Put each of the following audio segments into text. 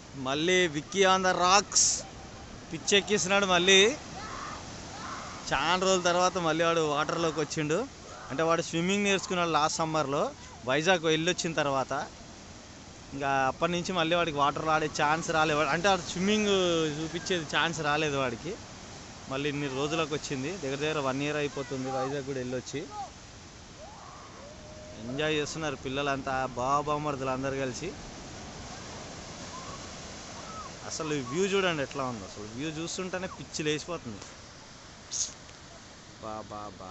మళ్ళీ Vicky on the rocks పిచ్చెక్కిస్తున్నాడు మళ్ళీ చాలా రోజుల తర్వాత మళ్ళీ వాడు వాటర్లోకి వచ్చిండు అంటే వాడు స్విమ్మింగ్ నేర్చుకున్నాడు లాస్ట్ సమ్మర్లో వైజాగ్ వెళ్ళొచ్చిన తర్వాత ఇంకా అప్పటి నుంచి మళ్ళీ వాడికి వాటర్లో ఆడే ఛాన్స్ రాలేదు వాడు- అంటే వాడు స్విమ్మింగ్ చూపించేది ఛాన్స్ రాలేదు వాడికి మళ్ళీ ఇన్ని రోజులకు వచ్చింది దగ్గర దగ్గర వన్ ఇయర్ అయిపోతుంది వైజాగ్ కూడా వెళ్ళొచ్చి ఎంజాయ్ చేస్తున్నారు పిల్లలంతా బాబామరుదులు అందరు కలిసి అసలు వ్యూ చూడండి ఎట్లా ఉందో అసలు వ్యూ చూస్తుంటేనే పిచ్చి లేచిపోతుంది బా బా బా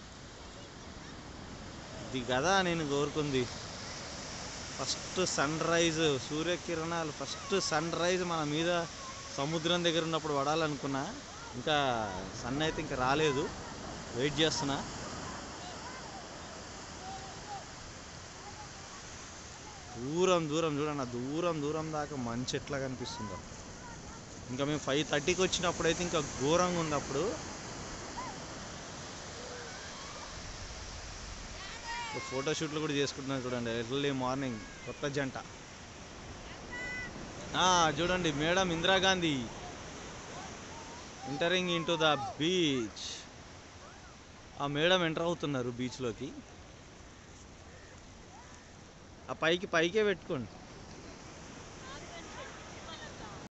ఇది కదా నేను కోరుకుంది ఫస్ట్ సన్ రైజ్ సూర్యకిరణాలు ఫస్ట్ సన్ రైజ్ మన మీద సముద్రం దగ్గర ఉన్నప్పుడు పడాలనుకున్నా ఇంకా సన్ అయితే ఇంకా రాలేదు వెయిట్ చేస్తున్నా దూరం దూరం చూడండి ఆ దూరం దూరం దాకా మంచి ఎట్లా కనిపిస్తుందో ఇంకా మేము ఫైవ్ థర్టీకి వచ్చినప్పుడు అయితే ఇంకా ఘోరంగా ఉంది అప్పుడు ఫోటో షూట్లు కూడా చేసుకుంటున్నాను చూడండి ఎర్లీ మార్నింగ్ కొత్త జంట ఆ, చూడండి madam Indira Gandhi entering into the beach ఆ మేడం ఎంటర్ అవుతున్నారు బీచ్లోకి ఆ పైకి పైకే పెట్టుకోండి